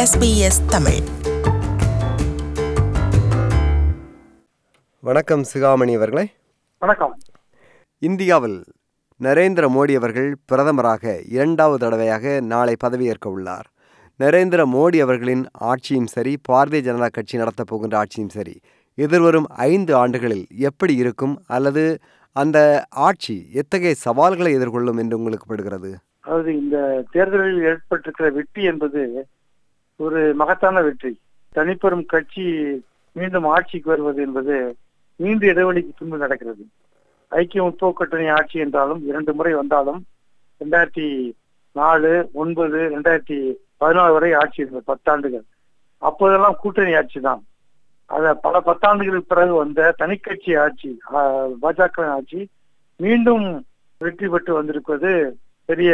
SBS Tamil வணக்கம் சிகாமணி அவர்களே வணக்கம் இந்தியாவில் நரேந்திர மோடி அவர்கள் பிரதமராக இரண்டாவது தடவையாக நாளை பதவியேற்க உள்ளார் நரேந்திர மோடி அவர்களின் ஆட்சியும் சரி பாரதிய ஜனதா கட்சி நடத்தப் போகின்ற ஆட்சியும் சரி எதிர்வரும் ஐந்து ஆண்டுகளில் எப்படி இருக்கும் அல்லது அந்த ஆட்சி எத்தகைய சவால்களை எதிர்கொள்ளும் என்று உங்களுக்கு படுகிறது அதாவது இந்த தேர்தலில் ஏற்பட்டிருக்கிற வெற்றி என்பது ஒரு மகத்தான வெற்றி தனிப்பெரும் கட்சி மீண்டும் ஆட்சிக்கு வருவது என்பது நீண்ட இடைவெளிக்கு பின்பு நடக்கிறது ஐக்கிய முற்போக்கு கூட்டணி ஆட்சி என்றாலும் இரண்டு முறை வந்தாலும் ரெண்டாயிரத்தி நாலு ஒன்பது ரெண்டாயிரத்தி பதினாலு வரை ஆட்சி இருந்தது பத்தாண்டுகள் அப்போதெல்லாம் கூட்டணி ஆட்சி தான் அத பல பத்தாண்டுகளுக்கு பிறகு வந்த தனிக்கட்சி ஆட்சி ஆஹ், பாஜக ஆட்சி மீண்டும் வெற்றி பெற்று வந்திருப்பது பெரிய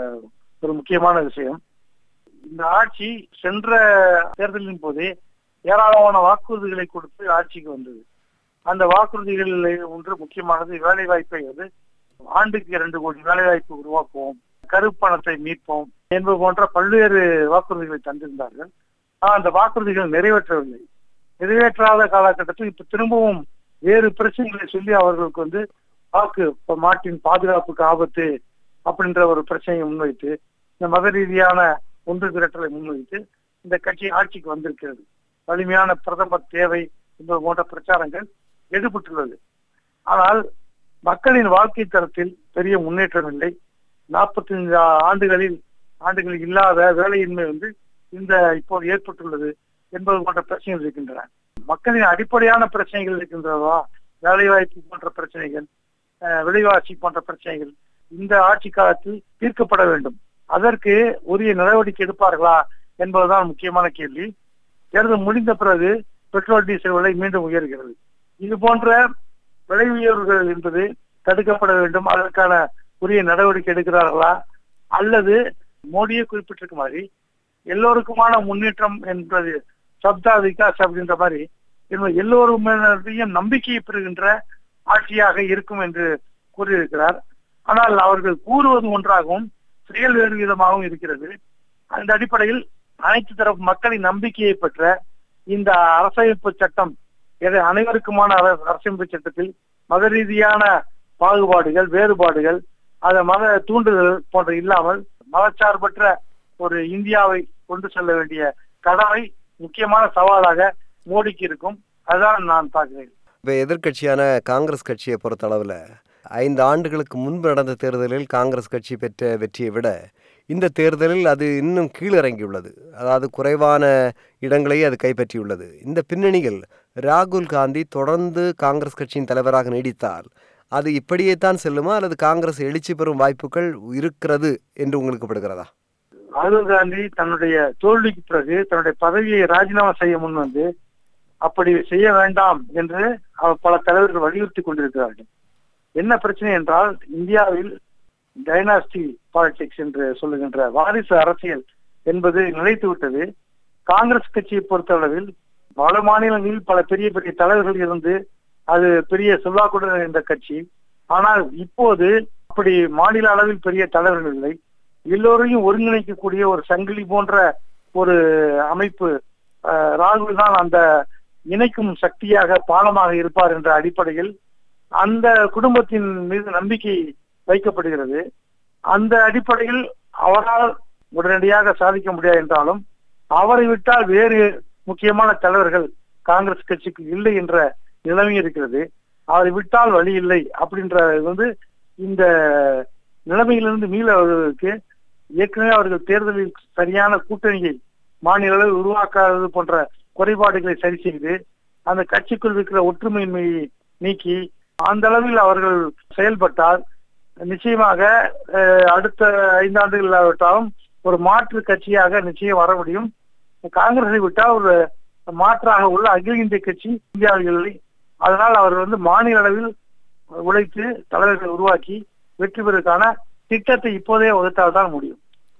ஒரு முக்கியமான விஷயம் இந்த ஆட்சி சென்ற தேர்தலின் போதே ஏராளமான வாக்குறுதிகளை கொடுத்து ஆட்சிக்கு வந்தது அந்த வாக்குறுதிகளில் ஒன்று முக்கியமானது வேலை வாய்ப்பை வந்து ஆண்டுக்கு இரண்டு கோடி வேலை வாய்ப்பு உருவாக்குவோம் கருப்பணத்தை மீட்போம் என்பது போன்ற பல்வேறு வாக்குறுதிகளை தந்திருந்தார்கள் ஆனால் அந்த வாக்குறுதிகள் நிறைவேற்றவில்லை நிறைவேற்றாத காலகட்டத்தில் இப்ப திரும்பவும் வேறு பிரச்சனைகளை சொல்லி அவர்களுக்கு வந்து வாக்கு இப்ப நாட்டின் பாதுகாப்புக்கு ஆபத்து அப்படின்ற ஒரு பிரச்சனையை முன்வைத்து இந்த மத ரீதியான ஒன்று திரட்டலை முன்வைத்து இந்த கட்சி ஆட்சிக்கு வந்திருக்கிறது வலிமையான பிரதமர் தேவை என்பது போன்ற பிரச்சாரங்கள் எடுபட்டுள்ளது ஆனால் மக்களின் வாழ்க்கை தரத்தில் பெரிய முன்னேற்றம் இல்லை நாற்பத்தி ஐந்து ஆண்டுகளில் ஆண்டுகளில் இல்லாத வேலையின்மை வந்து இந்த இப்போது ஏற்பட்டுள்ளது என்பது போன்ற பிரச்சனைகள் இருக்கின்றன மக்களின் அடிப்படையான பிரச்சனைகள் இருக்கின்றதா வேலைவாய்ப்பு போன்ற பிரச்சனைகள் அஹ், விலைவாசி போன்ற பிரச்சனைகள் இந்த ஆட்சி காலத்தில் தீர்க்கப்பட வேண்டும் அதற்கு உரிய நடவடிக்கை எடுப்பார்களா என்பதுதான் முக்கியமான கேள்வி தேர்தல் முடிந்த பிறகு பெட்ரோல் டீசல் விலை மீண்டும் உயர்கிறது இது போன்ற விலை உயர்வுகள் என்பது தடுக்கப்பட வேண்டும் அதற்கான உரிய நடவடிக்கை எடுக்கிறார்களா அல்லது மோடியே குறிப்பிட்டிருக்க மாதிரி எல்லோருக்குமான முன்னேற்றம் என்பது சப்தா விகாஸ் அப்படின்ற மாதிரி இன்னும் எல்லோருமையும் நம்பிக்கையை பெறுகின்ற ஆட்சியாக இருக்கும் என்று கூறியிருக்கிறார் ஆனால் அவர்கள் கூறுவது ஒன்றாகவும் செயல் வேறு விதமாகவும் இருக்கிறது அந்த அடிப்படையில் அனைத்து தரப்பு மக்களின் நம்பிக்கையை பெற்ற இந்த அரசமைப்பு சட்டம் எதை அனைவருக்குமான அர- அரசமைப்பு சட்டத்தில் மத ரீதியான பாகுபாடுகள் வேறுபாடுகள் அதை மத தூண்டுதல் போன்ற இல்லாமல் மதச்சார்பற்ற ஒரு இந்தியாவை கொண்டு செல்ல வேண்டிய கடமை முக்கியமான சவாலாக மோடிக்கு இருக்கும் அதான் நான் பார்க்கிறேன் இப்போ எதிர்க்கட்சியான காங்கிரஸ் கட்சியை பொறுத்தளவில் ஐந்து ஆண்டுகளுக்கு முன்பு நடந்த தேர்தலில் காங்கிரஸ் கட்சி பெற்ற வெற்றியை விட இந்த தேர்தலில் அது இன்னும் கீழிறங்கியுள்ளது அதாவது குறைவான இடங்களை அது கைப்பற்றியுள்ளது இந்த பின்னணியில் ராகுல் காந்தி தொடர்ந்து காங்கிரஸ் கட்சியின் தலைவராக நீடித்தால் அது இப்படியே தான் செல்லுமா அல்லது காங்கிரஸ் எழுச்சி பெறும் வாய்ப்புகள் இருக்கிறது என்று உங்களுக்கு படுகிறதா ராகுல் காந்தி தன்னுடைய தோல்விக்கு பிறகு தன்னுடைய பதவியை ராஜினாமா செய்ய முன் வந்து அப்படி செய்ய வேண்டாம் என்று அவர் பல தலைவர்கள் வலியுறுத்தி கொண்டிருக்கிறார்கள் என்ன பிரச்சனை என்றால் இந்தியாவில் டைனாஸ்டி பாலிடிக்ஸ் என்று சொல்லுகின்ற வாரிசு அரசியல் என்பது நிலைத்து விட்டது காங்கிரஸ் கட்சியை பொறுத்தளவில் பல மாநிலங்களில் பல பெரிய பெரிய தலைவர்கள் இருந்து அது பெரிய செல்வாக்குடன் இருந்த கட்சி ஆனால் இப்போது அப்படி மாநில அளவில் பெரிய தலைவர்கள் இல்லை எல்லோரையும் ஒருங்கிணைக்கக்கூடிய ஒரு சங்கிலி போன்ற ஒரு அமைப்பு அஹ், ராகுல் தான் அந்த இணைக்கும் சக்தியாக பாலமாக இருப்பார் என்ற அடிப்படையில் அந்த குடும்பத்தின் மீது நம்பிக்கை வைக்கப்படுகிறது அந்த அடிப்படையில் அவரால் உடனடியாக சாதிக்க முடியாது என்றாலும் அவரை விட்டால் வேறு முக்கியமான தலைவர்கள் காங்கிரஸ் கட்சிக்கு இல்லை என்ற நிலைமை இருக்கிறது அவரை விட்டால் வழி இல்லை அப்படின்ற இது வந்து இந்த நிலைமையிலிருந்து மீள வருவதற்கு ஏற்கனவே அவர்கள் தேர்தலில் சரியான கூட்டணியை மாநில அளவில் உருவாக்காதது போன்ற குறைபாடுகளை சரி செய்து அந்த கட்சிக்குள் இருக்கிற ஒற்றுமையின்மையை நீக்கி அந்த அளவில் அவர்கள் செயல்பட்டால் நிச்சயமாக அஹ், அடுத்த ஐந்தாண்டுகள் இல்லாவிட்டாலும் ஒரு மாற்று கட்சியாக நிச்சயம் வர முடியும் காங்கிரஸை விட்டால் ஒரு மாற்றாக உள்ள அகில இந்திய கட்சி இந்தியாவில் இல்லை அதனால் அவர் வந்து மாநில அளவில் உழைத்து தலைவர்களை உருவாக்கி வெற்றி பெறுவதற்கான திட்டத்தை இப்போதே வகுத்தால் தான் முடியும்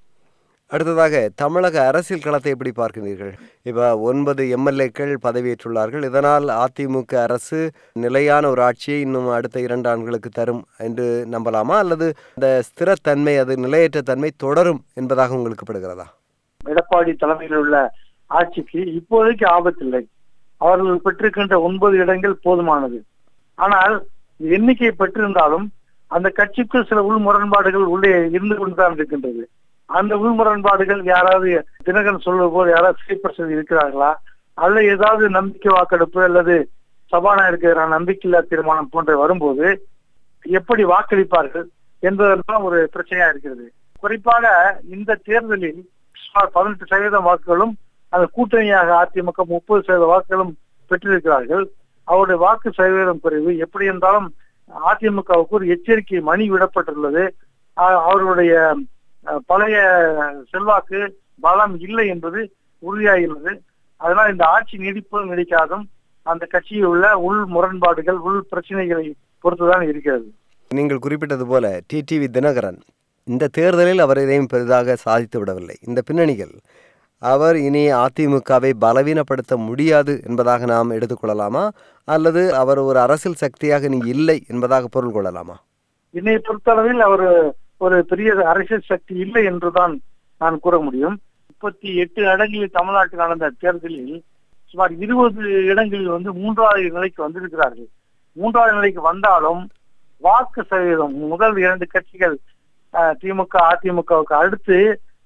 அடுத்ததாக தமிழக அரசியல் களத்தை எப்படி பார்க்கிறீர்கள் இப்போ ஒன்பது எம்எல்ஏக்கள் பதவியேற்றுள்ளார்கள் இதனால் அதிமுக அரசு நிலையான ஒரு ஆட்சியை இன்னும் அடுத்த இரண்டு ஆண்டுகளுக்கு தரும் என்று நம்பலாமா அல்லது இந்த ஸ்திரத்தன்மை அது நிலையற்ற தன்மை தொடரும் என்பதாக உங்களுக்கு படுகிறதா எடப்பாடி தலைமையில் உள்ள ஆட்சிக்கு இப்போதைக்கு ஆபத்தில்லை அவர்கள் பெற்றிருக்கின்ற ஒன்பது இடங்கள் போதுமானது ஆனால் எண்ணிக்கை பெற்றிருந்தாலும் அந்த கட்சிக்குள் சில உள் முரண்பாடுகள் உள்ளே இருந்து கொண்டுதான் இருக்கின்றது அந்த உள் முரண்பாடுகள் யாராவது தினகரன் சொல்வது போல் யாராவது ஸ்ரீபர்சன் இருக்கிறார்களா அல்ல ஏதாவது நம்பிக்கை வாக்கெடுப்பு அல்லது சபாநாயகருக்கு எதிரான நம்பிக்கையில்லா தீர்மானம் போன்ற வரும்போது எப்படி வாக்களிப்பார்கள் என்பதெல்லாம் ஒரு பிரச்சனையா இருக்கிறது குறிப்பாக இந்த தேர்தலில் சுமார் பதினெட்டு சதவீதம் வாக்குகளும் அந்த கூட்டணியாக அதிமுக முப்பது சதவீத வாக்குகளும் பெற்றிருக்கிறார்கள் அவருடைய வாக்கு சதவீதம் குறைவு எப்படி இருந்தாலும் அதிமுகவுக்கு ஒரு எச்சரிக்கை மணி விடப்பட்டுள்ளது அஹ் அவர்களுடைய அஹ், பழைய செல்வாக்கு பலம் இல்லை என்பது உறுதியாகிறது அதனால் இந்த ஆட்சி நீடிப்பதும் நீடிக்காதும் அந்த கட்சியில் உள்ள உள் முரண்பாடுகள் உள் பிரச்சனைகளை பொறுத்துதான் இருக்கிறது நீங்கள் குறிப்பிட்டது போல டிடிவி தினகரன் இந்த தேர்தலில் அவர் எதையும் பெரிதாக சாதித்து விடவில்லை இந்த பின்னணியில் அவர் இனி அதிமுகவை பலவீனப்படுத்த முடியாது என்பதாக நாம் எடுத்துக்கொள்ளலாமா அல்லது அவர் ஒரு அரசியல் சக்தியாக நீ இல்லை என்பதாக பொருள் கொள்ளலாமா என்னை பொறுத்தளவில் அவர் ஒரு பெரிய அரசியல் சக்தி இல்லை என்றுதான் நான் கூற முடியும் முப்பத்தி எட்டு இடங்களில் தமிழ்நாட்டில் நடந்த தேர்தலில் சுமார் இருபது இடங்களில் வந்து மூன்றாவது நிலைக்கு வந்திருக்கிறார்கள் மூன்றாவது நிலைக்கு வந்தாலும் வாக்கு சதவீதம் முதல் இரண்டு கட்சிகள் அஹ், திமுக அதிமுகவுக்கு அடுத்து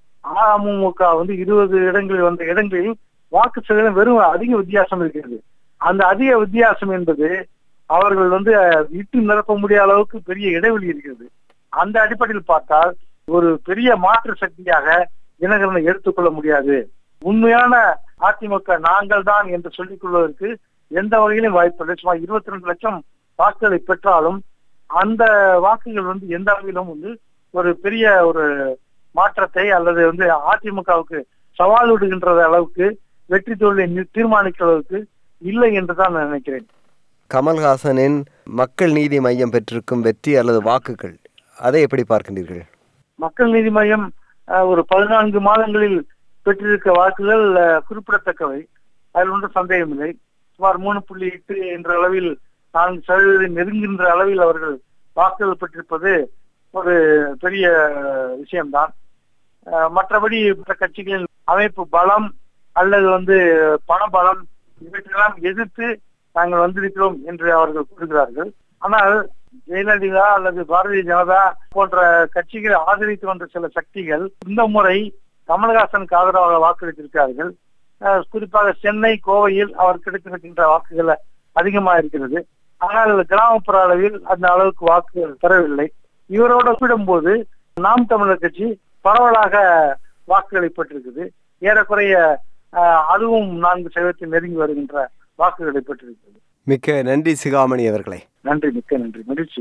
அமமுக வந்து இருபது இடங்களில் வந்த இடங்களில் வாக்கு சதவீதம் வெறும் அதிக வித்தியாசம் இருக்கிறது அந்த அதிக வித்தியாசம் என்பது அவர்கள் வந்து அஹ், இட்டு நிரப்ப முடியாத அளவுக்கு பெரிய இடைவெளி இருக்கிறது அந்த அடிப்படையில் பார்த்தால் ஒரு பெரிய மாற்று சக்தியாக தினகரனை எடுத்துக்கொள்ள முடியாது உண்மையான அதிமுக நாங்கள் தான் என்று சொல்லிக் கொள்வதற்கு எந்த வகையிலும் வாய்ப்பில்லை சுமார் இருபத்தி ரெண்டு லட்சம் வாக்குகளை பெற்றாலும் அந்த வாக்குகள் வந்து எந்த வகையிலும் வந்து ஒரு பெரிய ஒரு மாற்றத்தை அல்லது வந்து அதிமுகவுக்கு சவால் விடுகின்ற அளவுக்கு வெற்றி தோல்வியை நி- தீர்மானிக்கிற அளவுக்கு இல்லை என்று தான் நான் நினைக்கிறேன் கமல்ஹாசனின் மக்கள் நீதி மையம் பெற்றிருக்கும் வெற்றி அல்லது வாக்குகள் அதை எப்படி பார்க்கின்றீர்கள் மக்கள் நீதி மையம் அஹ், ஒரு பதினான்கு மாதங்களில் பெற்றிருக்க வாக்குகள் அஹ், குறிப்பிடத்தக்கவை அதில் ஒன்றும் சந்தேகமில்லை சுமார் மூணு புள்ளி எட்டு என்ற அளவில் நான்கு சதவீதம் நெருங்குகின்ற அளவில் அவர்கள் வாக்குகள் பெற்றிருப்பது ஒரு பெரிய அஹ், விஷயம்தான் அஹ், மற்றபடி மற்ற கட்சிகளின் அமைப்பு பலம் அல்லது வந்து பண பலம் இவற்றையெல்லாம் எதிர்த்து நாங்கள் வந்திருக்கிறோம் என்று அவர்கள் கூறுகிறார்கள் ஆனால் ஜெயலலிதா அல்லது பாரதிய ஜனதா போன்ற கட்சிகளை ஆதரித்து வந்த சில சக்திகள் இந்த முறை கமல்ஹாசனுக்கு ஆதரவாக வாக்களித்திருக்கிறார்கள் அஹ் குறிப்பாக சென்னை கோவையில் அவர் கிடைத்திருக்கின்ற வாக்குகள் அதிகமா இருக்கிறது ஆனால் கிராமப்புற அளவில் அந்த அளவுக்கு வாக்குகள் பெறவில்லை இவரோட ஒப்பிடும்போது நாம் தமிழர் கட்சி பரவலாக வாக்குகளை பெற்றிருக்குது ஏறக்குறைய அஹ், அதுவும் நான்கு சதவீதத்தில் நெருங்கி வருகின்ற வாக்குகளை பெற்றிருக்கிறது மிக்க நன்றி சிகாமணி அவர்களே நன்றி மிக்க நன்றி மகிழ்ச்சி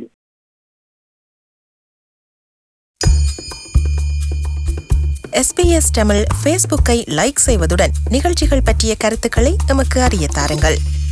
எஸ்பிஎஸ் தமிழ் ஃபேஸ்புக்கை லைக் செய்வதுடன் நிகழ்ச்சிகள் பற்றிய கருத்துக்களை எமக்கு அறிய தாருங்கள்